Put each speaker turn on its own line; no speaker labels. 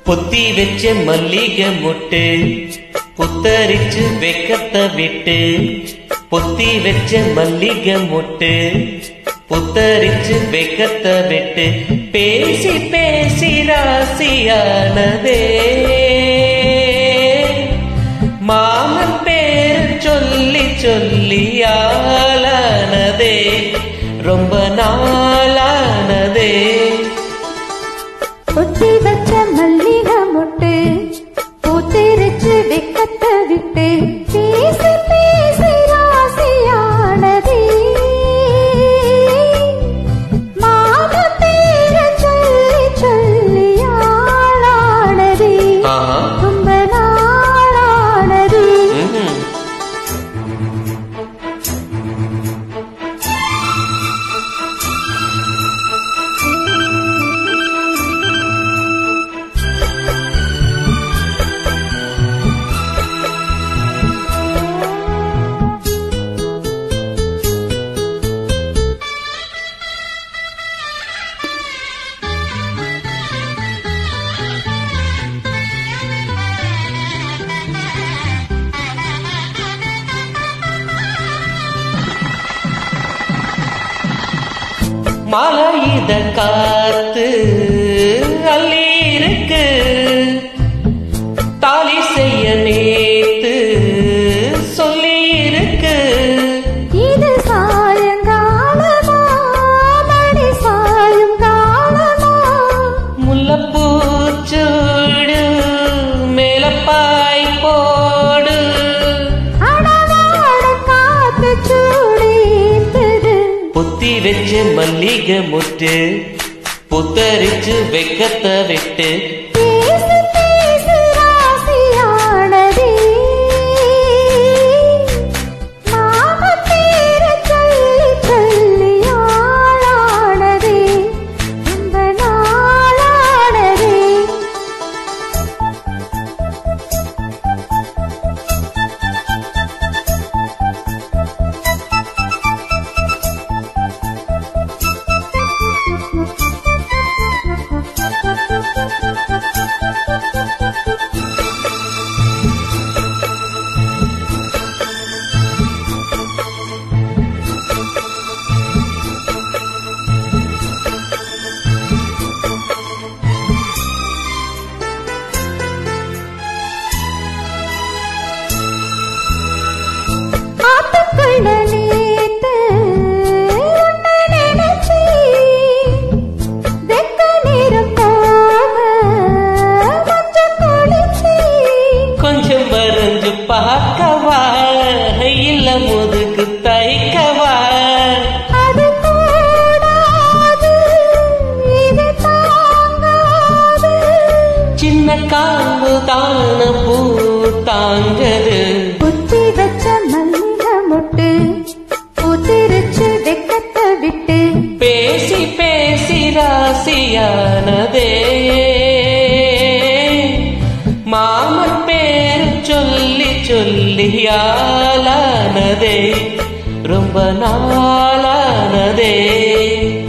பொத்தி வச்ச மல்லிகை மொட்டு புத்தரிச்சு வெக்கத்தை விட்டு பொத்தி வச்ச மல்லிகை மொட்டு புத்தரிச்சு வெக்கத்தை விட்டு பேசி பேசி ராசியானதே மாமன் பேர் சொல்லி சொல்லி ஆளானதே ரொம்ப நாளானதே
பொத்தி வச்ச மல்லிகை மொட்டு பூத்திருச்சு வெக்கத்தை விட்டு பேசி பேசி ராசியானதே மாம பேர சொல்லி சொல்லி ஆளானதே
ஆஹா
ரொம்ப நாளானதே
ம்ஹும். மலையித காத்து அள்ளி இருக்கு தாலி செய்ய நேத்து சொல்லி இருக்கு
இது சாயங்காலமா மணி சாயும் காலமா
முல்லப்பூச்சூடு மேலப்பாய் போடு
அடவாட காத்து சூடித்தது
பொத்தி வச்ச மல்லிகை முட்டு புத்தரிச்சு வெக்கத்தை விட்டு
பேசி பேசி ராசியானதே மாம பேர சொல்லி சொல்லி ஆளானதே ரொம்ப நாளானதே ஆத்துக்குள்ள நேத்து உன்னை நினைச்சி வெக்க நேரம் போக கொஞ்சம் குளிச்சி
கொஞ்சம் வரைஞ்சு பார்க்கவா இல்ல முதுகு தைக்கவா
அது கூடாது இது தாங்காது
சின்ன காம்பு தான பூ தாங்கது
புத்தி வச்ச மல்லிகை மொட்டு பூத்திருச்சு வெக்கத்தை விட்டு
பேசி பேசி ராசியானதே மாமன் பேர் சொல்லி சொல்லி ஆளானதே ரொம்ப நாளானதே